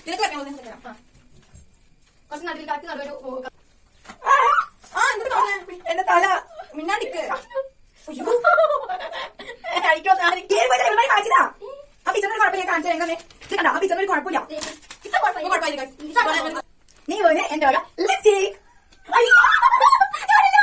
നിനക്ക് വെക്കാൻ പോകുന്നത് തരാം ആ. കുറച്ച് നടുവിൽ കാറ്റ് നടുവൊരു ഓ, ആ എന്തൊരു കാണുന്നെ? എന്റെ തല മിന്നാടിക്ക് അയ്യോ. അടിക്കോ, ഞാൻ കേറി പോയിട്ട് ഇവിടെ കാണിച്ചതാ. ആ പിച്ചറിന് കുഴപ്പമില്ല കാണിച്ചു എങ്ങനെ ഇത് കണ്ടോ ആ പിച്ചറിന് കുഴപ്പമില്ല ഇത്ര കുഴപ്പമില്ല. കുഴപ്പമില്ല guys. കുഴപ്പമില്ല. നീ പോനെ എന്റെ വക ലിപ്സ്റ്റിക് അയ്യോ ഞാനില്ല.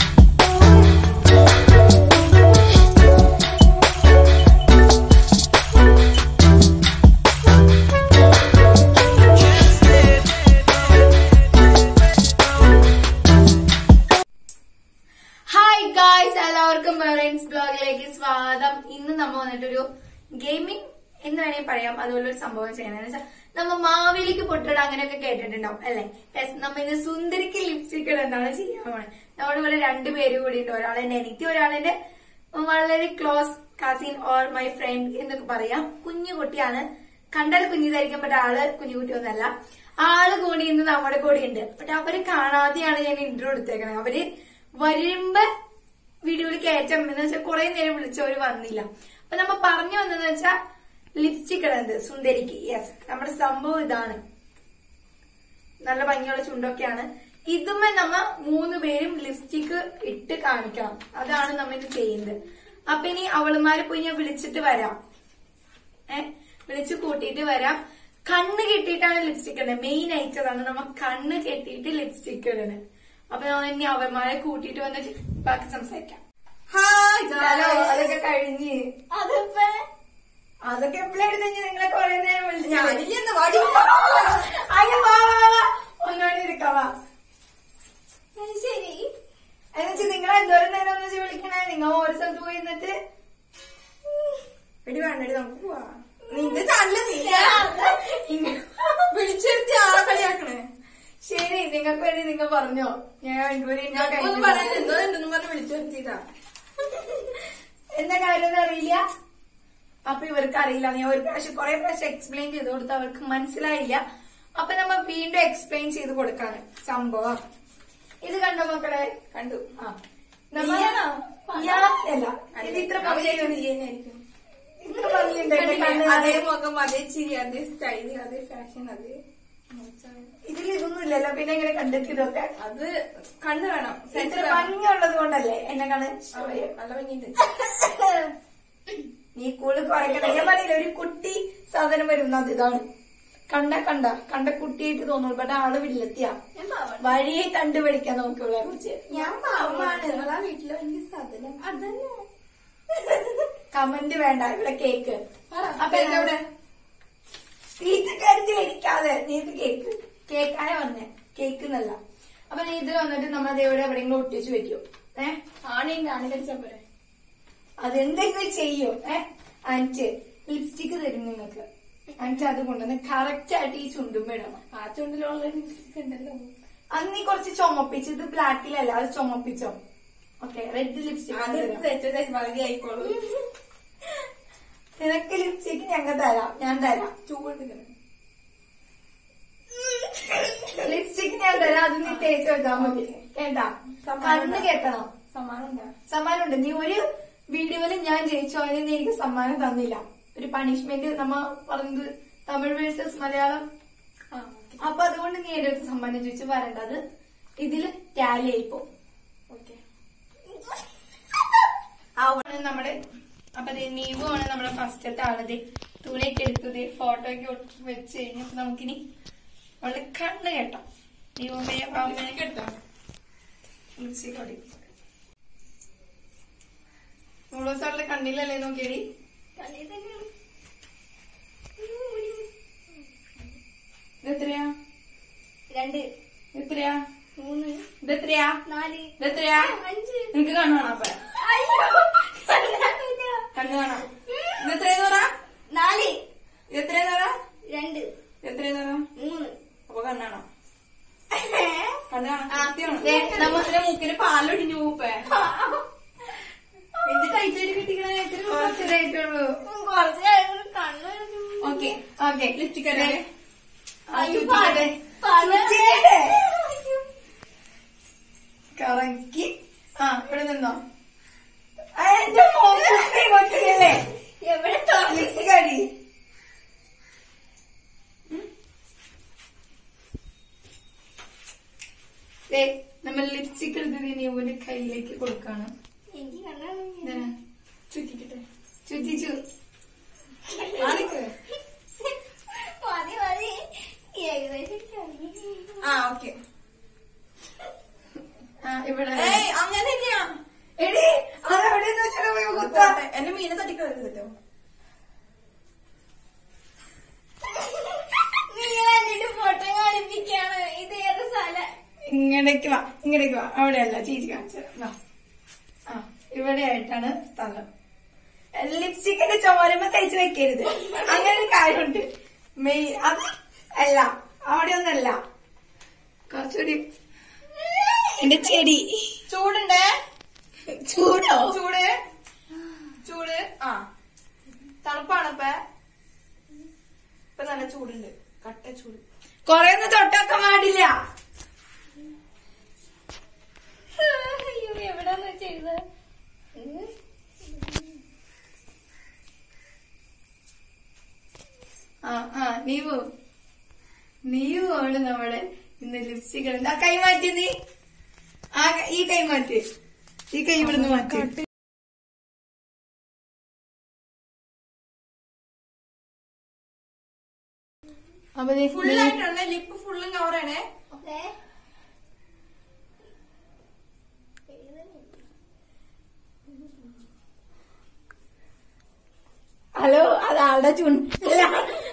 ഹായ് ഗായ്സ് എല്ലാവർക്കും മെറൈൻസ് ബ്ലോഗിലേക്ക് സ്വാഗതം ഇന്ന് നമ്മ വന്നിട്ടൊരു ഗെയിമിംഗ് എന്ന് വേണമെങ്കിൽ പറയാം അതുപോലെ ഒരു സംഭവം ചെയ്യണമെന്ന് വെച്ചാൽ നമ്മ മാവേലിക്ക് പൊട്ടിട അങ്ങനെയൊക്കെ കേട്ടിട്ടുണ്ടാവും അല്ലെ യെസ് നമ്മ ഇന്ന് സുന്ദരിക്ക് ലിപ്സ്റ്റിക് ഇടുന്നതാണ് ചെയ്യാൻ പോണത് നമ്മുടെ ഇവിടെ രണ്ടുപേര് കൂടി ഉണ്ട് ഒരാളെന്റെ എനിക്ക് ഒരാളെന്റെ വളരെ close cousin or my friend എന്നൊക്കെ പറയാം കുഞ്ഞു കുട്ടിയാണ് കണ്ടാൽ കുഞ്ഞിതായിരിക്കും പക്ഷെ ആള് കുഞ്ഞു കുട്ടിയൊന്നല്ല ആള് കൂടി ഇന്ന് നമ്മുടെ കൂടെ ഉണ്ട് പക്ഷെ അവര് കാണാതെയാണ് ഞാൻ ഇന്റർവ്യൂ എടുത്തേക്കണത് അവര് വരുമ്പോ വീഡിയോയിൽ കയറ്റം എന്ന് വെച്ചാൽ കുറെ നേരം വിളിച്ചവര് വന്നില്ല അപ്പൊ നമ്മ പറഞ്ഞു വന്നതെന്ന് വെച്ചാൽ ലിപ്സ്റ്റിക് ഇടുന്നത് സുന്ദരിക്ക് യെസ് നമ്മുടെ സംഭവം ഇതാണ് നല്ല ഭംഗിയുള്ള ചുണ്ടൊക്കെയാണ് ഇതുമേ നമ്മ മൂന്ന് പേരും ലിപ്സ്റ്റിക് ഇട്ട് കാണിക്കണം അതാണ് നമ്മ ഇത് ചെയ്യുന്നത് അപ്പൊ ഇനി അവളുമാരെ പോയി ഞാൻ വിളിച്ചിട്ട് വരാം ഏ വിളിച്ച് കൂട്ടിയിട്ട് വരാം കണ്ണ് കെട്ടിയിട്ടാണ് ലിപ്സ്റ്റിക് ഇടുന്നത് മെയിൻ അയച്ചതാണ് നമ്മ കണ്ണ് കെട്ടിയിട്ട് ലിപ്സ്റ്റിക് ഇടുന്നത് അപ്പൊ ഞാൻ ഇനി അവന്മാരെ കൂട്ടിയിട്ട് വന്നിട്ട് ബാക്കി സംസാരിക്കാം ഹായ് ഹലോ guys. അതൊക്കെ കഴിഞ്ഞ് അതിപ്പോ അതൊക്കെ എപ്പോഴായിരുന്നു നിങ്ങളെ കുറെ നേരം വിളിച്ചു ഞാനില്ലെന്ന് വാടി അയ്യോ വാ വാ വാ ഒന്നോടെ ഇരിക്കാവാ ശരി എന്നുവെച്ചാ നിങ്ങൾ എന്തോരം നേരം എന്ന് വെച്ചാൽ വിളിക്കണേ നിങ്ങൾ ഓരോ സ്ഥലത്ത് പോയി എന്നിട്ട് എടി വേണ്ടടി നമുക്ക് പോവാ നിന്റെ ചാനലില്ല വിളിച്ചെടുത്തി ആളെ കളിയാക്കണേ ശരി നിങ്ങൾക്ക് വേണ്ടി നിങ്ങൾ പറഞ്ഞോ ഞാൻ ഇതുവരെ ഇന്ന ഒന്ന് കഴിഞ്ഞു. പറയാൻ എന്തോ ഉണ്ടെന്ന് പറഞ്ഞ് വിളിച്ചെടുത്തിട്ടാ എന്താ കാര്യം അറിയില്ല അപ്പൊ ഇവർക്ക് അറിയില്ല ഞാൻ ഒരു പ്രാവശ്യം കുറെ പ്രാവശ്യം എക്സ്പ്ലെയിൻ ചെയ്ത് കൊടുത്തു അവർക്ക് മനസ്സിലായില്ല അപ്പൊ നമ്മ വീണ്ടും എക്സ്പ്ലെയിൻ ചെയ്ത് കൊടുക്കാണ് സംഭവം ഇത് കണ്ടോ മക്കളെ കണ്ടു ആ നമ്മ- നീയാണോ? ഞാൻ അല്ല ഇത് ഇത്ര ഭംഗിയുണ്ട് ഇത്ര ഭംഗിയുണ്ട് എന്റെ കണ്ണ് അതേ മുഖം അതേ ചിരി അതേ സ്റ്റൈല് അതേ ഫാഷൻ അതേ ഇതിൽ ഇതൊന്നും ഇല്ലല്ലോ പിന്നെ എങ്ങനെ കണ്ടെത്തി ഇതൊക്കെ അത് കണ്ണ് വേണം ഇത്ര സെൻസർ ഭംഗിയുള്ളത് കൊണ്ടല്ലേ എന്നെ കാണാൻ നല്ല ഭംഗിയുണ്ട് നീ കൂടുതൽ കുറയ്ക്കണം ഞാൻ പറയില്ല ഒരു കുട്ടി സാധനം വരുന്നത് ഇതാണ് കണ്ട കണ്ട കണ്ട കുട്ടിയായിട്ട് തോന്നുള്ളൂ പക്ഷെ ആള് വില്ലത്തിയാ ഞാൻ പാവാണ്. വഴിയെ കണ്ടുപിടിക്കാൻ നോക്കിയുള്ള കുറിച്ച് ഞാൻ പാവമാണ് നിങ്ങളാ വീട്ടിലെ വലിയ സാധനം അതന്നെ കമന്റ് വേണ്ട ഇവിടെ കേക്ക് അപ്പൊ എവിടെ ഇത് കരുതി ഇരിക്കാതെ നീ ഇത് കേക്ക് കേക്കായ വന്നേ കേക്ക് എന്നല്ല അപ്പൊ നീ ഇതിൽ വന്നിട്ട് നമ്മൾ അതേവിടെ എവിടെയെങ്കിലും ഒട്ടിച്ചു വെക്കും ഏഹ് ആണിന്റെ ആണി കളിച്ചാ പോരെ അതെന്തെങ്കിലും ചെയ്യും ഏഹ് അഞ്ച് ലിപ്സ്റ്റിക് തരും നിങ്ങൾക്ക് അഞ്ച് അത് കൊണ്ടുവന്ന് കറക്റ്റ് ആയിട്ട് ഈ ചുണ്ടും ഇടണം ആ ചുണ്ടിലുള്ള ലിപ്സ്റ്റിക് ഉണ്ടല്ലോ അത് നീ കുറച്ച് ചുമപ്പിച്ച് ഇത് ബ്ലാക്കിലല്ല അത് ചുമപ്പിച്ചോ ഓക്കെ റെഡ് അത് ലിപ്സ്റ്റിക് തെറ്റത്തെ പകുതി ആയിക്കോളൂ നിനക്ക് ലിപ്സ്റ്റിക് ഞങ്ങൾ തരാം ഞാൻ തരാം ചൂണ്ടിങ്ങനെ ലിപ്സ്റ്റിക് ഞാൻ തരാം അത് നീ തേച്ച് വെക്കാൻ മതി കേട്ടാ കണ്ണ് കെട്ടണം സമ്മാനം ഉണ്ടാ സമ്മാനമുണ്ട് നീ ഒരു വീഡിയോയിൽ ഞാൻ ജയിച്ചു അതിന് നീ എനിക്ക് സമ്മാനം തന്നില്ല ഒരു പണിഷ്മെന്റ് നമ്മ പറഞ്ഞത് തമിഴ് വേഴ്സസ് മലയാളം ആ ഓക്കെ അപ്പൊ അതുകൊണ്ട് നീ എന്റെ അടുത്ത് സമ്മാനം ചോദിച്ചു വരണ്ട അത് ഇതില് ടാലി ആയിപ്പോ ഓക്കെ ആണ് നമ്മുടെ അപ്പൊ ദേ നീവു ആണ് നമ്മുടെ ഫസ്റ്റത്തെ ആളത് തുണിയൊക്കെ എടുത്തത് ഫോട്ടോ ഒക്കെ വെച്ച് കഴിഞ്ഞപ്പോ നമുക്കിനി അവളെ കണ്ണ് കേട്ടോ നീവുമ്മയെ അമ്മയെ കേട്ടോ ലിപ്സ്റ്റിക് മുളോസാറിലെ കണ്ണിലല്ലേ നോക്കിയടി ഇതെത്രയാ രണ്ട് എത്രയാ മൂന്ന് ഇതെത്രയാ നാല് ഇതെത്രയാ അഞ്ച് നിനക്ക് കാണുവാണോ അപ്പൊ കണ്ണു കാണാം ഇതെത്രയെന്ന് പറ നാല് ഇതെത്രയെന്ന് പറ രണ്ട് എത്രയെന്ന് പറ മൂന്ന് അപ്പൊ കണ്ണാണോ കണ്ണ് കാണാം ആ, സത്യമാണോ? ദേ, നമ്മുടെ മൂക്കിന് പാലൊടിഞ്ഞു മൂപ്പേ എന്ത് ടൈറ്റായിട്ട് കിട്ടിക്കണേ കുറച്ചതായിട്ടുള്ളൂ കുറച്ച് കഴിഞ്ഞ് കണ്ണ് ഓക്കെ ഓക്കെ ലിപ്സ്റ്റിക് അല്ലേ അയ്യോ, പാല്. കറക്കി ആ ഇവിടെ നിന്നോ ആ, എന്റെ മോനെ കൊച്ചില്ലേ എവിടെ ലിപ്സ്റ്റിക് അടി ദേ നമ്മൾ ലിപ്സ്റ്റിക് എടുത്തത് നീവുവിന്റെ കയ്യിലേക്ക് കൊടുക്കാണ് എനിക്ക് കണ്ണാണ് ഇതാണ്. ചുറ്റിക്കട്ടെ ചുറ്റിച്ചു കാണിക്ക്. മതി മതി ഏകദേശം കഴിഞ്ഞു. ആ ഓക്കെ ആ ഇവിടെ ഏയ് അങ്ങനെ തന്നെയാ എടി അതെവിടെയെന്ന് വെച്ചാൽ പോയി കുത്താ എന്നെ മീനെ തട്ടിക്കരുത് കേട്ടോ നിങ്ങൾ എന്നിട്ട് ഫോട്ടോ കാണിപ്പിക്കാണ് ഇത് ഏത് സ്ഥലം ഇങ്ങടേക്ക് വാ ഇങ്ങടേക്ക് വാ അവിടെയല്ല ചേച്ചി കാണിച്ചു വാ ആ ഇവിടെ ആയിട്ടാണ് സ്ഥലം ലിപ്സ്റ്റിക്കിന്റെ ചോരമ തേച്ച് വെക്കരുത് അങ്ങനെ ഒരു കാര്യമുണ്ട് മെയ് അത് അല്ല അവിടെ ഒന്നല്ല കുറച്ചുകൂടി എന്റെ ചെടി ചൂടുണ്ടേ ചൂടോ ചൂട് ചൂട് ആ തണുപ്പാണ് ഇപ്പൊ ഇപ്പൊ നല്ല ചൂടുണ്ട് കട്ട ചൂട് കൊറേ ഒന്നും തൊട്ടൊക്കെ പാടില്ല അയ്യോ എവിടാന്ന് വെച്ചാ ഇത് ആ ആ നീവു നീവു ആണ് നമ്മുടെ ഇന്ന് ലിപ്സ്റ്റിക് ഇടുന്നത് ആ കൈ മാറ്റി നീ ആ ക- ഈ കൈ മാറ്റി ഈ കൈ ഇവിടുന്ന് മാറ്റി അപ്പൊ ദേ ഫുള്ളായിട്ടുണ്ട് ലിപ്പ് ഫുള്ളും കവറാണേ ദേ. ഹലോ അത് ആളുടെ ചുണ്ടല്ല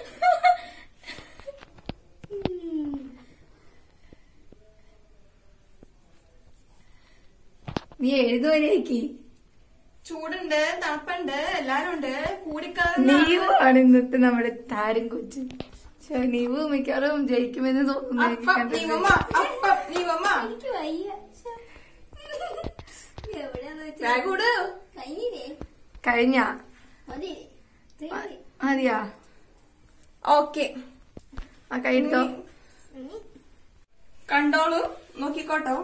നീ എഴുതുവരേക്ക് ചൂടുണ്ട് തണുപ്പുണ്ട് എല്ലാരും ഉണ്ട് കൂടിക്കാതെ നീവു ആണ് ഇന്നത്തെ നമ്മുടെ താരം കൊച്ചു പക്ഷെ നീവു മിക്കവാറും ജയിക്കുമെന്ന് തോന്നുന്നു എനിക്ക് അപ്പം കണ്ടിട്ട്. നീവമ്മ അപ്പം നീവമ്മ എനിക്ക് വയ്യ ശ്ശെ. എവിടെയാന്ന് വെച്ചാ ബാഗ് വിട് കഴിഞ്ഞില്ലേ കഴിഞ്ഞ മതി ഇത്രയും മതിയാ ഓക്കെ ആ കൈട്ടോ മതി. കണ്ടോളൂ നോക്കിക്കോട്ടോ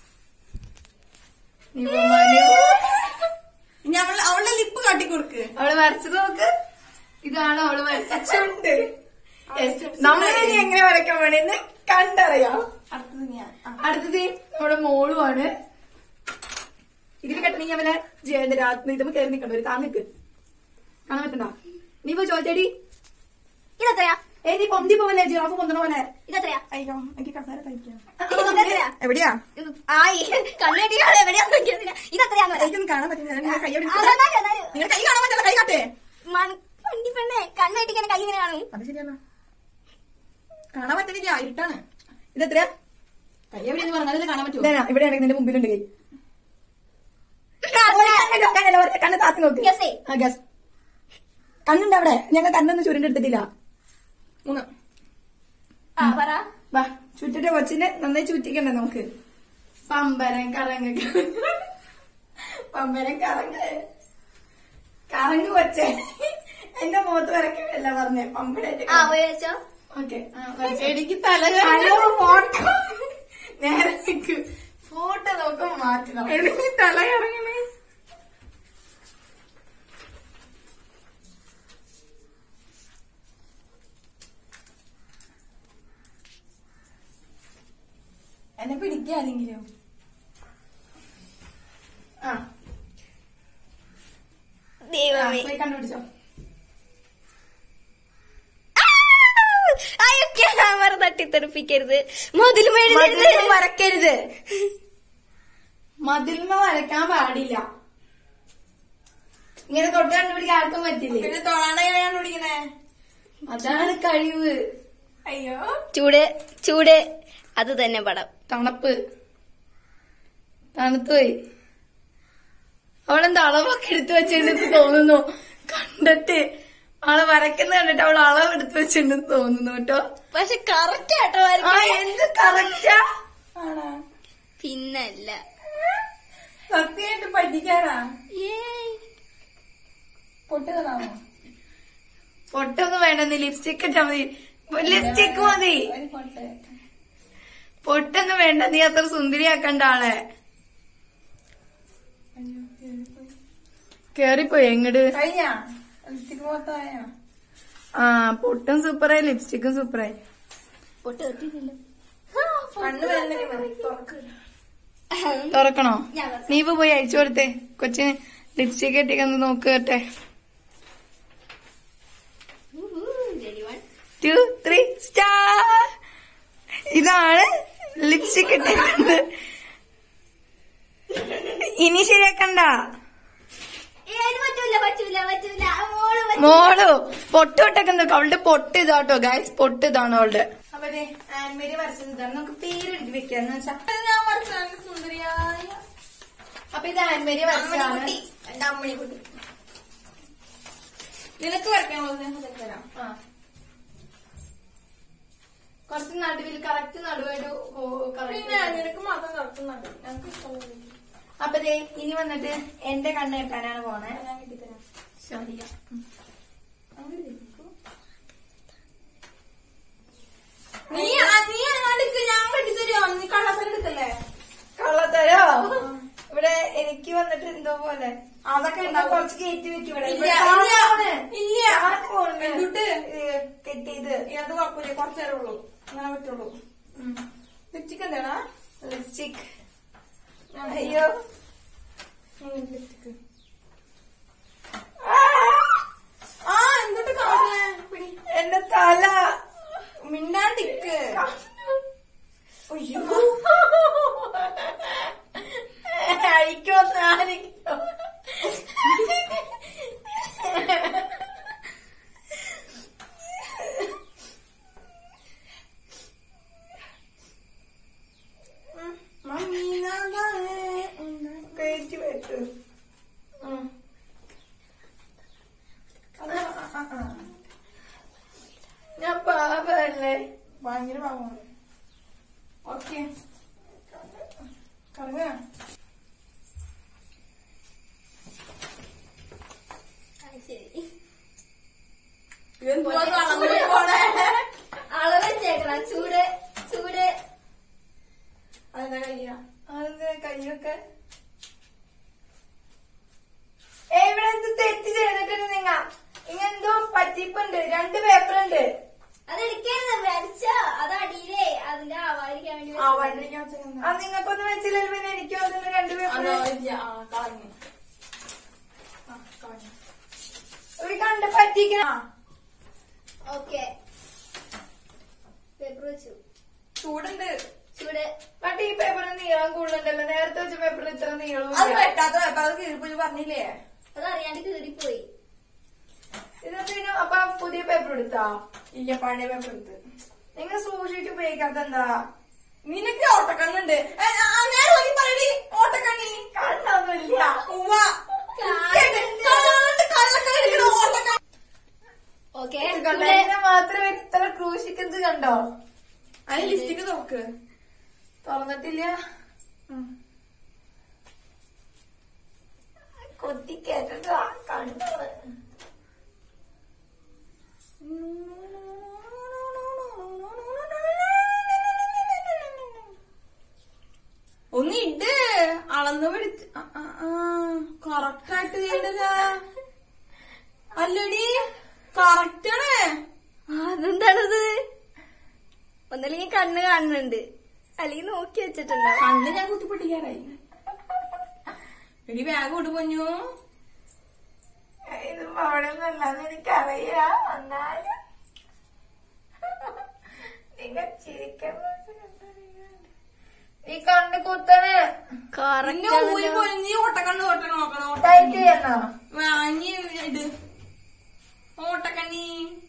നീവു നീവു ഇനി അവള് അവളുടെ ലിപ്പ് കാട്ടിക്കൊടുക്ക് അവള് വരച്ചത് നോക്ക് ഇതാണ് അവള് വരച്ച ചുണ്ട് നമ്മളിനി എങ്ങനെ വരയ്ക്കാൻ വേണ്ടിയെന്ന് കണ്ടറിയാം അടുത്തത് ഞാൻ ആ. അടുത്തത് നമ്മുടെ മോളുമാണ് ഇതിൽ കെട്ടണെങ്കിൽ അവനെ ജയന്തരാത്രി ഇതുമ്പോ കയറി നിൽക്കണ്ട ഒരു താ നിക്ക് കാണാൻ പറ്റണ്ട നീ പോയി ചോദിച്ചേടി ഇതെത്രയാ ഏ നീ പൊന്തി പോവല്ലേ ജിറാഫ് പൊന്തണ പോലെ ഇതെത്രയാ അയ്യോ എനിക്ക് കസേര തയ്ക്കാം ഇതെത്രയാ എവിടെയാ ഇത് ആയി കണ്ണുകെട്ടിയാണ് എവിടെയാന്ന് നോക്കിയതില്ല ഇതെത്രയാന്ന് പറയാം എനിക്കൊന്നും കാണാൻ പറ്റില്ല ഞാൻ കൈ എവിടെ അതെന്നാലും എന്നാലും നിങ്ങളുടെ കൈ കാണാൻ പറ്റില്ല കൈ കാട്ടേ വണ്ടി പെണ്ണെ കണ്ണുകെട്ടിക്കാൻ കൈ ഇങ്ങനെ കാണും അത് ശരിയാണ് കാണാൻ പറ്റുന്നില്ല ഇരുട്ടാണ് ഇതെത്രയാ കൈ എവിടെയെന്ന് പറഞ്ഞാലേ കാണാൻ പറ്റൂ ഇവിടെയാണെങ്കിൽ നിന്റെ മുമ്പിലുണ്ട് കൈ അത്ര കണ്ണ് താത്തി നോക്ക് Guess ചെയ്യ്. ആ ഗസ് കണ്ണുണ്ട് അവിടെ ഞങ്ങൾ കണ്ണൊന്നും ചുരുണ്ടെടുത്തിട്ടില്ല മൂന്ന് ആ പറ വാ ചുറ്റിട്ട് കൊച്ചിനെ നന്നായി ചുറ്റിക്കണ്ടേ നമുക്ക് പമ്പരം കറങ്ങ് പമ്പരം കറങ്ങ് കറങ്ങ് കൊച്ചേ എന്റെ മുഖത്ത് വരക്കല്ല പറഞ്ഞേ പമ്പരായിട്ട് ആ ഉപയോഗിച്ചോ ഓക്കെ എനിക്ക് തല ഹലോ ഫോട്ടോ നേരെ നിക്ക് ഫോട്ടോ നോക്കാൻ മാറ്റണം എനിക്ക് തല കറങ്ങണേ എന്നെ പിടിക്കാരെങ്കിലും ആ ആ, ദൈവമേ പോയി കണ്ടുപിടിച്ചോ അയ്യോ ക്യാമറ തട്ടിത്തെറിപ്പിക്കരുത് മതിൽ മേടിക്കരുത് മതിൽമ വരക്കരുത് മതിൽമ വരക്കാൻ പാടില്ല ഇങ്ങനെ തൊട്ട് കണ്ടുപിടിക്കാൻ ആർക്കും പറ്റില്ലേ പിന്നെ തൊഴാണ് എങ്ങനെയാണ് പിടിക്കണേ അതാണ് കഴിവ് അയ്യോ ചൂട് ചൂട് അത് തന്നെ പടം തണുപ്പ് തണുത്തുപോയി അവളെന്താ അളവൊക്കെ എടുത്തു വെച്ചിട്ടുണ്ടെന്ന് തോന്നുന്നു കണ്ടിട്ട് അവളെ വരക്കുന്ന കണ്ടിട്ട് അവൾ അളവ് എടുത്തു വെച്ചിട്ടുണ്ടെന്ന് തോന്നുന്നു കേട്ടോ പക്ഷെ കറക്റ്റ് ആട്ടോ ആ വരയ്ക്കാൻ. എന്ത് കറക്റ്റാ ആണോ പിന്നല്ല സത്യമായിട്ട് പഠിക്കാനാ ഏയ്. പൊട്ടുകളാണോ പൊട്ടൊന്നും വേണ്ട നീ ലിപ്സ്റ്റിക് ഇട്ടാ മതി ലിപ്സ്റ്റിക് മതി ഒരു പൊട്ട് പൊട്ടൊന്നും വേണ്ട നീ അത്ര സുന്ദരിയാക്കണ്ട ആളെ അയ്യോ കേറിപ്പോയി. കേറിപ്പോയി എങ്ങട് കഴിഞ്ഞാ ലിപ്സ്റ്റിക് മൊത്തമായ ആ പൊട്ടും സൂപ്പറായി ലിപ്സ്റ്റിക്കും സൂപ്പറായി പൊട്ട് തൊട്ടിട്ടില്ല കണ്ണ് വേദന തുറക്കില്ല തുറക്കണോ ഞാൻ തുറക്കാം. നീ ഇപ്പൊ പോയി അയച്ചു കൊടുത്തേ കൊച്ചിന് ലിപ്സ്റ്റിക് കെട്ടിക്കൊന്ന് നോക്കട്ടെ Ready, one. Two three star ഇതാണ് ലിപ്സ്റ്റിക് ഇട്ടിട്ടുണ്ട് ഇനി ശരിയാക്കണ്ട ഏയ്, ഇത് പറ്റൂല പറ്റൂല പറ്റൂല മോള് പറ്റൂല. മോളു പൊട്ട് തൊട്ടൊക്കെ അവളുടെ പൊട്ട് ഇതാട്ടോ ഗൈസ് പൊട്ട് ഇതാണ് അവളുടെ അപ്പൊ ആൻമേരി വരച്ചത് ഇതാണ് നമുക്ക് പേര് എഴുതി വെക്കാന്ന് വെച്ചാ ഞാൻ വരച്ചാണ് സുന്ദരിയായ അപ്പൊ ഇത് ആൻമേരി വരച്ചതാണ് അമ്മണിക്കുട്ടി എന്റെ അമ്മണിക്കുട്ടി നിനക്ക് വരയ്ക്കാനുള്ളത് ഞാൻ വരച്ച് തരാം ആ. കുറച്ച് നടുവിൽ കറക്റ്റ് നടുവായിട്ട് പിന്നെ നിനക്ക് മാത്രം നടത്തുന്നുണ്ട് ഞങ്ങൾക്ക് ഇഷ്ടമുള്ളത് അപ്പൊ ദേ ഇനി വന്നിട്ട് എന്റെ കണ്ണ് കെട്ടാനാണ് പോണേ ഞാൻ കിട്ടിത്തരാം ശരിയാ അങ്ങനെ ഇരിക്കൂ. നീ ആ- നീ അങ്ങാടിക്ക് ഞാൻ കെട്ടിത്തരുമോ നീ കള്ളത്തരം എടുക്കല്ലേ കള്ളത്തരോ ഇവിടെ എനിക്ക് വന്നിട്ട് എന്തോ പോലെ അതൊക്കെ എന്നാ ഉണ്ടാവും കുറച്ച് കയറ്റി വെക്കും ഇവിടെ ഇല്ല, ഇവിടെ ഇല്ല, കാണുവാണ്. ഇല്ല. കാണുവാണ്. എന്തുട്ട്? ഇത് കെട്ടിയത് അത് കുഴപ്പമില്ല കുറച്ചു നേരം ഉള്ളൂ അങ്ങനെ പറ്റുള്ളൂ ഉം. ലിപ്സ്റ്റിക് എന്താടാ ലിപ്സ്റ്റിക് അയ്യോ ലിപ്സ്റ്റിക് ആ എന്തുട്ട് കാണുന്നേ പിടി എന്റെ തല മിണ്ടാണ്ടിക്ക് അയ്യോ അഴിക്കോ ആരിക്കോ മമ്മി കയറ്റി വെച്ചു ഞാൻ പാപല്ലേ ഭയങ്കര പാവമാണ് ഓക്കെ കറങ്ങ അത് ശരി ഇതെന്തുവാ കളഞ്ഞു പോണേ അളവ് വെച്ചേക്കണം ചൂട് ചൂട് അതെന്താ കഴിയാ അതെന്താ കയ്യൊക്കെ ഏ, ഇവിടെ എന്ത് തെറ്റ് ചെയ്തിട്ടുണ്ട് നിങ്ങ ഇങ്ങ എന്തോ പറ്റിപ്പുണ്ട് രണ്ട് പേപ്പർ ഉണ്ട് അത് എടുക്കരുത് വരച്ച അത് അടിയിലേ അതിന്റെ ആവാതിരിക്കാൻ വേണ്ടി ആ വെച്ചതാ. വണ്ടിക്കാൻ വെച്ചാൽ അത് നിങ്ങൾക്കൊന്നും വെച്ചില്ലല്ലോ പിന്നെ എനിക്കും അതിന് രണ്ട് പേപ്പർ ആ കളഞ്ഞു ആ കളഞ്ഞു ഒരു കണ്ട് പറ്റിക്കണം ഓക്കെ പേപ്പർ വെച്ചു ചൂടുണ്ട് ചൂട് ബട്ട് ഈ പേപ്പറിന് നീളം കൂടുതലുണ്ടല്ലോ നേരത്തെ വെച്ച പേപ്പറിന് ഇത്ര നീളം അത് വെട്ടാത്ത പേപ്പർ അത് കീഴ്പൂജ പറഞ്ഞില്ലേ അത് അറിയാണ്ട് കീറിപ്പോയി ഇതെന്തിനും അപ്പൊ പുതിയ പേപ്പർ എടുത്താ ഇല്ല പഴയ പേപ്പർ എടുത്ത് നിങ്ങൾ സൂക്ഷിച്ച് ഉപയോഗിക്കാത്ത എന്താ നിനക്ക് ഓട്ടക്കണ്ണുണ്ട് ഏ, ആ, നേരെ നോക്കി പറയടി ഓട്ടക്കണ്ണി കണ്ണൊന്നുമില്ല ഉവ്വ. കണ്ണുകൊണ്ട് കള്ളക്കണ്ണിരിക്കണ ഓട്ടക്കണ്ണി. ഓക്കെ ഇതിനെ മാത്രമേ ഇത്ര ക്രൂശിക്കുന്നത് കണ്ടോ അതിന് ലിസ്റ്റിക്ക് നോക്ക് തുറന്നിട്ടില്ല കൊത്തി കേട്ടിട്ട് കണ്ടോ ഒന്ന് ഇട് അളന്ന് പിടിച്ച് കറക്റ്റ് ആയിട്ട് ചെയ്യണ്ടല്ല അല്ലടി കറക്റ്റ് ആണ് അതെന്താണത് ഒന്നല്ലെങ്കിൽ കണ്ണ് കാണുന്നുണ്ട് അല്ലെങ്കിൽ നോക്കി വെച്ചിട്ടുണ്ടാവും കണ്ണ് ഞാൻ കുത്തി പൊട്ടിക്കാറായി എടി ബാഗ് കൊണ്ട് പൊന്നു ഇത് മോഡലൊന്നല്ലാന്ന് എനിക്കറിയാം എന്നാലും നിങ്ങൾ ചിരിക്കാൻ ഈ കണ്ണ് കുത്തണ് പിന്നെ ഊരി പൊലിഞ്ഞ് ഓട്ടക്കണ്ണ് ഓട്ടക്കണ്ണ് നോക്കണം ടൈറ്റ് ചെയ്യണോ വാങ്ങി ഇട് ഓട്ടക്കണ്ണി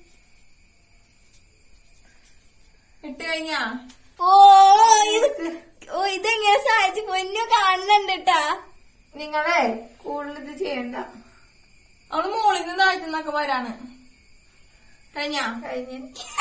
ഇട്ട് കഴിഞ്ഞാ ഓ ഇത് ഓ ഇതെങ്ങനെ സാധിച്ചു പൊന്നു കാണുന്നുണ്ട് ട്ടാ നിങ്ങളെ കൂടുതൽ ഇത് ചെയ്യണ്ട അവള് മോളിൽ നിന്ന് താഴ്ത്തു നിന്നൊക്കെ വരാണ് കഴിഞ്ഞാ കഴിഞ്ഞ്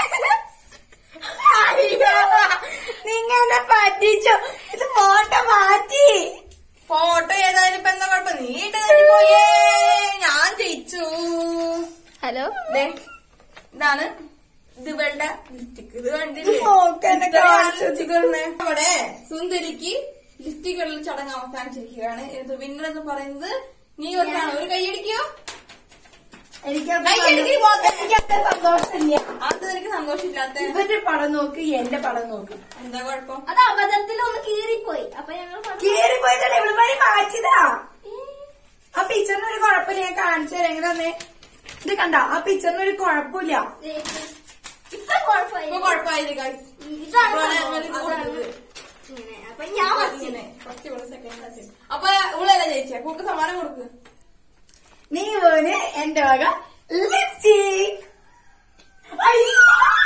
നിങ്ങളെ പറ്റിച്ചു ഇത് ഫോട്ടോ മാറ്റി ഫോട്ടോ ഏതായാലും ഇപ്പൊ എന്താ കുഴപ്പം നീ ഇട്ട് കഴിഞ്ഞ് പോയേ ഞാൻ ജയിച്ചു ഹലോ ദേ, ഇതാണ് ഇത് ഇവളുടെ ലിസ്റ്റിക് ഇത് കണ്ടില്ലേ നോക്കെന്നെ ഇത്രയാണ് കാണിച്ചു. ലിസ്റ്റിക് ഇടുന്നെ. അവിടെ സുന്ദരിക്ക് ലിസ്റ്റിക്കുള്ള ചടങ്ങ് അവസാനിച്ചിരിക്കുകയാണ് ഇത് വിന്നർ എന്ന് പറയുന്നത് നീ ഒരാണ് ഒരു കൈയടിക്കോ എനിക്ക് കൈ എടുക്ക് പോത്തെ. എനിക്കത്ര സന്തോഷമില്ല അത് നിനക്ക് സന്തോഷമില്ലാത്ത ഇവരുടെ പടം നോക്ക് എന്റെ പടം നോക്ക് എന്താ കുഴപ്പം അത് അബദ്ധത്തിൽ ഒന്ന് കീറിപ്പോയി അപ്പൊ ഞങ്ങൾ പറഞ്ഞു, കീറിപ്പോയതല്ലേ ഇവിടെ വരെ മാറ്റിയതാ ആ പിക്ചറിന് ഒരു കുഴപ്പമില്ല ഞാൻ കാണിച്ചു തരാം എങ്ങനെ വന്നേ ഇത് കണ്ട ആ പിക്ചറിന് ഒരു കുഴപ്പമില്ല "ദേ, ഇപ്പൊ കുഴപ്പമില്ല ഇപ്പൊ കുഴപ്പമായില്ല guys. ഇതാണ് ഇപ്പോഴാണ് സംഭവം. ഞങ്ങൾ ഇത് അതാണ് കൊടുത്തത്. ഇങ്ങനെ. അപ്പൊ ഞാൻ first. ഇങ്ങനെ. First ഇവള് second class. അപ്പൊ ഇവളല്ല ജയിച്ചേ കൂക്ക് സമ്മാനം കൊടുക്ക് നീ പോന് എന്റെ വക ലിപ്സ്റ്റിക് അയ്യോ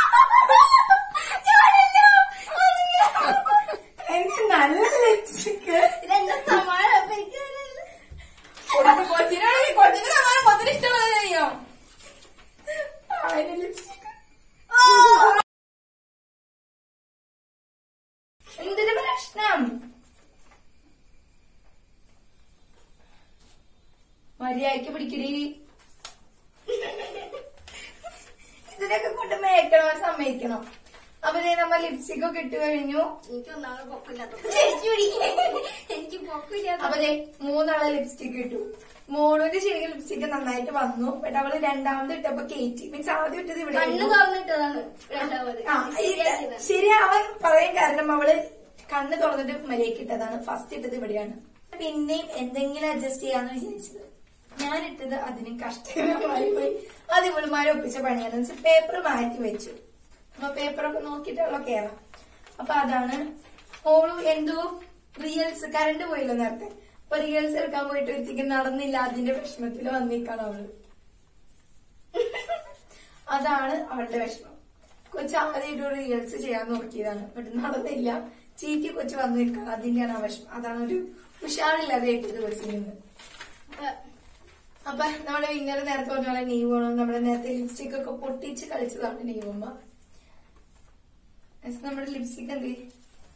ഞാനല്ലോ. എനിക്ക് നല്ല ലിപ്സ്റ്റിക് ഇതെന്താ സമ്മാനം? അപ്പൊ എനിക്ക് കൊടുക്ക് കൊച്ചിനാണ് കൊച്ചിന് സമ്മാനം കൊച്ചിന് ഇഷ്ടമുള്ളത് ചെയ്യോ ലിപ്സ്റ്റിക് എന്തിന്റെ പ്രശ്നം മര്യാദക്ക് പിടിക്കടി ഇതിനൊക്കെ കൊണ്ട് മേക്കണോ സമ്മതിക്കണം അപ്പൊ ദേ നമ്മ ലിപ്സ്റ്റിക് ഒക്കെ ഇട്ട് കഴിഞ്ഞു എനിക്ക് ഒന്നാമത് പൊക്കില്ലാത്ത ചേച്ചി പിടിക്ക്. എനിക്ക് പൊക്കില്ലാത്ത അപ്പൊ ദേ മൂന്നാളെ ലിപ്സ്റ്റിക് ഇട്ടു മോളുവിന്റെ ശരിക്കും ലിപ്സ്റ്റിക് നന്നായിട്ട് വന്നു ബട്ട് അവള് രണ്ടാമത് ഇട്ടപ്പോ കേറ്റി മീൻസ് ആദ്യം ഇട്ടത് ഇവിടെ കണ്ണ് തുറന്നിട്ടതാണ് രണ്ടാമത് ആ, ഇത് ശരിയാവാൻ പറയാൻ കാരണം അവള് കണ്ണ് തുറന്നിട്ട് മലയ്ക്ക് ഇട്ടതാണ് ഫസ്റ്റ് ഇട്ടത് ഇവിടെയാണ് പിന്നെയും എന്തെങ്കിലും അഡ്ജസ്റ്റ് ചെയ്യാന്ന് വിചാരിച്ചത് ഞാൻ ഇട്ടത് അതിന് കഷ്ടകരമായി പോയി അത് ഇവളുമാരെ ഒപ്പിച്ച പണിയാന്ന് വെച്ചാൽ പേപ്പർ മാറ്റി വെച്ചു അപ്പൊ പേപ്പറൊക്കെ നോക്കിയിട്ടുള്ള കേറാം അപ്പൊ അതാണ് ഓളു എന്തോ റിയൽസ് കറണ്ട് പോയില്ല നേരത്തെ അപ്പൊ റിയൽസ് എടുക്കാൻ പോയിട്ട് ഒരിക്കലും നടന്നില്ല അതിന്റെ വിഷമത്തിൽ വന്നിരിക്കണം അവള് അതാണ് അവളുടെ വിഷമം കൊച്ചു ആദ്യമായിട്ട് ഒരു റിയൽസ് ചെയ്യാൻ നോക്കിയതാണ് ബട്ട് നടന്നില്ല ചീറ്റി കൊച്ചു വന്നു നിൽക്കണം അതിന്റെയാണ് ആ വിഷമം അതാണ് ഒരു ഉഷാറില്ലാതെ ഇട്ടത് കൊച്ചിൽ നിന്ന് അപ്പൊ നമ്മുടെ വിന്നർ നേരത്തെ പറഞ്ഞ പോലെ നെയ് പോകണം നമ്മുടെ നേരത്തെ ലിപ്സ്റ്റിക് ഒക്കെ പൊട്ടിച്ച് കളിച്ചതാണ് നെയ്വുമ്പ നമ്മുടെ ലിപ്സ്റ്റിക് എന്ത് ചെയ്യും?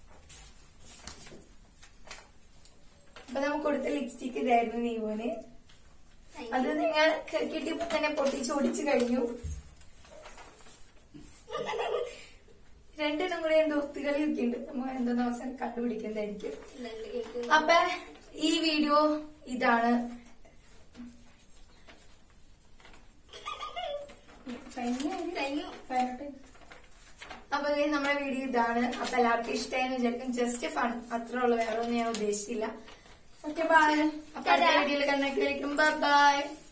അപ്പൊ നമുക്ക് കൊടുത്ത ലിപ്സ്റ്റിക് ഇതായിരുന്നു നെയ്വോന് അത് നിങ്ങൾ കിട്ടിയപ്പോ തന്നെ പൊട്ടിച്ച് ഓടിച്ചു കഴിഞ്ഞു രണ്ടെണ്ണം കൂടെ എന്തോ ഒത്തുകളി ഒക്കെ ഉണ്ട് നമ്മൾ എന്തോന്ന് അവസാനം കണ്ടുപിടിക്കുന്നതായിരിക്കും അപ്പൊ ഈ വീഡിയോ ഇതാണ് അപ്പൊ ദേ നമ്മുടെ വീഡിയോ ഇതാണ് അപ്പൊ എല്ലാവർക്കും ഇഷ്ടമായെന്ന് വിചാരിക്കും ജസ്റ്റ് ഫൺ അത്രേ ഉള്ളു വേറെ ഒന്നും ഞാൻ ഉദ്ദേശിച്ചില്ല ഓക്കെ ബൈ അപ്പൊ അടുത്ത വീഡിയോയിൽ കണ്ണൊക്കെ ബൈ